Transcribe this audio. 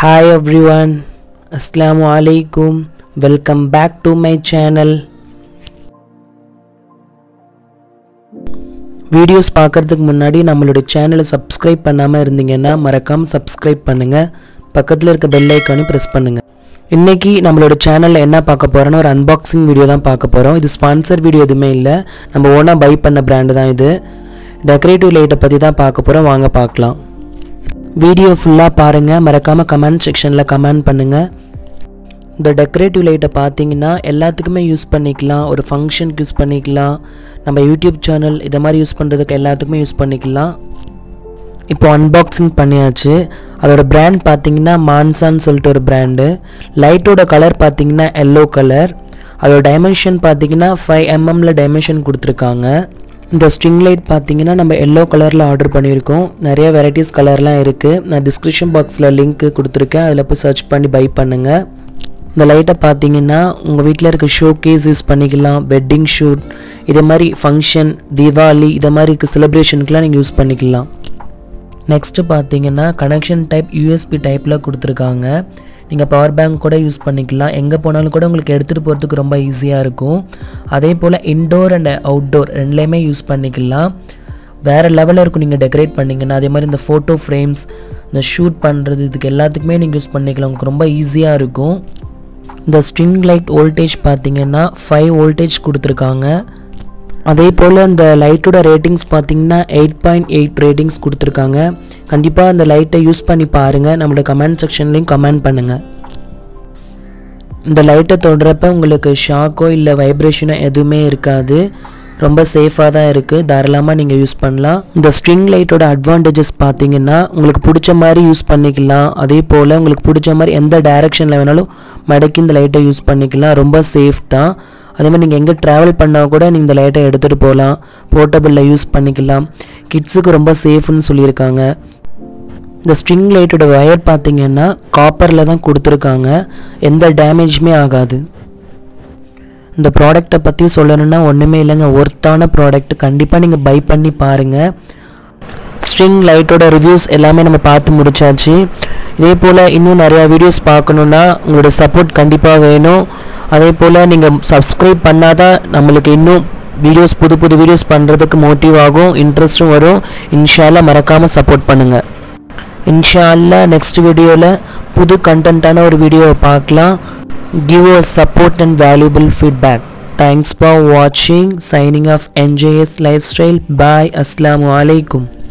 Hi everyone, Assalamu alaikum. Welcome back to my channel. Videos பார்க்கறதுக்கு முன்னாடி நம்மளோட சேனலை சப்ஸ்கிரைப் பண்ணாமல் இருந்தீங்கன்னா மறக்காமல் சப்ஸ்கிரைப் பண்ணுங்கள் பக்கத்தில் இருக்க பெல் ஐக்கானையும் ப்ரெஸ் பண்ணுங்கள் இன்றைக்கி நம்மளோட சேனலில் என்ன பார்க்க போகிறோன்னா ஒரு அன்பாக்சிங் வீடியோ தான் பார்க்க போகிறோம் இது ஸ்பான்சர் வீடியோ எதுவுமே இல்லை நம்ம ஓனாக பை பண்ண பிராண்டு தான் இது டெக்கரேட்டிவ் லைட்டை பற்றி தான் பார்க்க போகிறோம் வாங்க பார்க்கலாம் வீடியோ ஃபுல்லாக பாருங்கள் மறக்காமல் கமெண்ட் செக்ஷனில் கமெண்ட் பண்ணுங்கள் இந்த டெக்கரேட்டிவ் லைட்டை பார்த்தீங்கன்னா எல்லாத்துக்குமே யூஸ் பண்ணிக்கலாம் ஒரு ஃபங்க்ஷனுக்கு யூஸ் பண்ணிக்கலாம் நம்ம யூடியூப் சேனல் இதை மாதிரி யூஸ் பண்ணுறதுக்கு எல்லாத்துக்குமே யூஸ் பண்ணிக்கலாம் இப்போ அன்பாக்சிங் பண்ணியாச்சு அதோட பிராண்ட் பார்த்தீங்கன்னா மான்சான்னு சொல்லிட்டு ஒரு பிராண்டு லைட்டோட கலர் பார்த்தீங்கன்னா எல்லோ கலர் அதோட டைமென்ஷன் பார்த்தீங்கன்னா ஃபைவ் எம்எம்ல டைமென்ஷன் கொடுத்துருக்காங்க இந்த ஸ்ட்ரிங் லைட் பார்த்தீங்கன்னா நம்ம எல்லோ கலரில் ஆர்டர் பண்ணியிருக்கோம் நிறைய வெரைட்டிஸ் கலர்லாம் இருக்குது நான் டிஸ்கிரிப்ஷன் பாக்ஸில் லிங்க் கொடுத்துருக்கேன் அதில் போய் சர்ச் பண்ணி பை பண்ணுங்கள் இந்த லைட்டை பார்த்தீங்கன்னா உங்கள் வீட்டில் இருக்க ஷோ கேஸ் யூஸ் பண்ணிக்கலாம் வெட்டிங் ஷூட் இதே மாதிரி ஃபங்க்ஷன் தீபாவளி இதை மாதிரி இருக்க செலிப்ரேஷனுக்குலாம் நீங்கள் யூஸ் பண்ணிக்கலாம் நெக்ஸ்ட்டு பார்த்தீங்கன்னா கனெக்ஷன் டைப் யூஎஸ்பி டைப்பில் கொடுத்துருக்காங்க நீங்கள் பவர் பேங்க் கூட யூஸ் பண்ணிக்கலாம் எங்கே போனாலும் கூட உங்களுக்கு எடுத்துகிட்டு போகிறதுக்கு ரொம்ப ஈஸியாக இருக்கும் அதே போல் இன்டோர் அண்ட் அவுட்டோர் ரெண்டுலேயுமே யூஸ் பண்ணிக்கலாம் வேறு லெவலில் இருக்கும் நீங்கள் டெக்கரேட் பண்ணிங்கன்னா அதே மாதிரி இந்த ஃபோட்டோ ஃப்ரேம்ஸ் இந்த ஷூட் பண்ணுறது இதுக்கு எல்லாத்துக்குமே நீங்கள் யூஸ் பண்ணிக்கலாம் உங்களுக்கு ரொம்ப ஈஸியாக இருக்கும் இந்த ஸ்ட்ரிங் லைட் வோல்டேஜ் பார்த்தீங்கன்னா ஃபைவ் வோல்டேஜ் கொடுத்துருக்காங்க அதே போல் இந்த லைட்டோட ரேட்டிங்ஸ் பார்த்தீங்கன்னா எயிட் பாயிண்ட் எயிட் ரேட்டிங்ஸ் கொடுத்துருக்காங்க கண்டிப்பாக அந்த லைட்டை யூஸ் பண்ணி பாருங்கள் நம்மளோட கமெண்ட் செக்ஷன்லேயும் கமெண்ட் பண்ணுங்கள் இந்த லைட்டை தொடுறப்ப உங்களுக்கு ஷாக்கோ இல்லை வைப்ரேஷனோ எதுவுமே இருக்காது ரொம்ப சேஃபாக தான் இருக்குது தாராளமாக நீங்கள் யூஸ் பண்ணலாம் இந்த ஸ்ட்ரிங் லைட்டோட அட்வான்டேஜஸ் பார்த்தீங்கன்னா உங்களுக்கு பிடிச்ச மாதிரி யூஸ் பண்ணிக்கலாம் அதே போல் உங்களுக்கு பிடிச்ச மாதிரி எந்த டைரெக்ஷனில் வேணாலும் மடக்கி இந்த லைட்டை யூஸ் பண்ணிக்கலாம் ரொம்ப சேஃப் தான் அதே மாதிரி நீங்கள் எங்கே ட்ராவல் பண்ணால் கூட நீங்கள் இந்த லைட்டை எடுத்துகிட்டு போகலாம் போர்ட்டபிளில் யூஸ் பண்ணிக்கலாம் கிட்ஸுக்கு ரொம்ப சேஃப்னு சொல்லியிருக்காங்க இந்த ஸ்ட்ரிங் லைட்டோட ஒயர் பார்த்தீங்கன்னா காப்பரில் தான் கொடுத்துருக்காங்க எந்த டேமேஜுமே ஆகாது இந்த ப்ராடக்டை பற்றி சொல்லணும்னா ஒன்றுமே இல்லைங்க ஒர்த்தான ப்ராடக்ட் கண்டிப்பாக நீங்கள் பை பண்ணி பாருங்கள் ஸ்ட்ரிங் லைட்டோட ரிவ்யூஸ் எல்லாமே நம்ம பார்த்து முடிச்சாச்சு இதே போல் இன்னும் நிறையா வீடியோஸ் பார்க்கணுன்னா உங்களோட சப்போர்ட் கண்டிப்பாக வேணும் அதே போல் நீங்கள் சப்ஸ்கிரைப் பண்ணாதான் நம்மளுக்கு இன்னும் வீடியோஸ் புது புது வீடியோஸ் பண்ணுறதுக்கு மோட்டிவ் ஆகும் இன்ட்ரெஸ்ட்டும் வரும் இன்ஷால்லா மறக்காமல் சப்போர்ட் பண்ணுங்கள் இன்ஷால்லா நெக்ஸ்ட் வீடியோவில் புது கண்டென்ட்டான ஒரு வீடியோவை பார்க்கலாம் give us support and valuable feedback. Thanks for watching. Signing off NJS Lifestyle. Bye. Assalamu alaikum.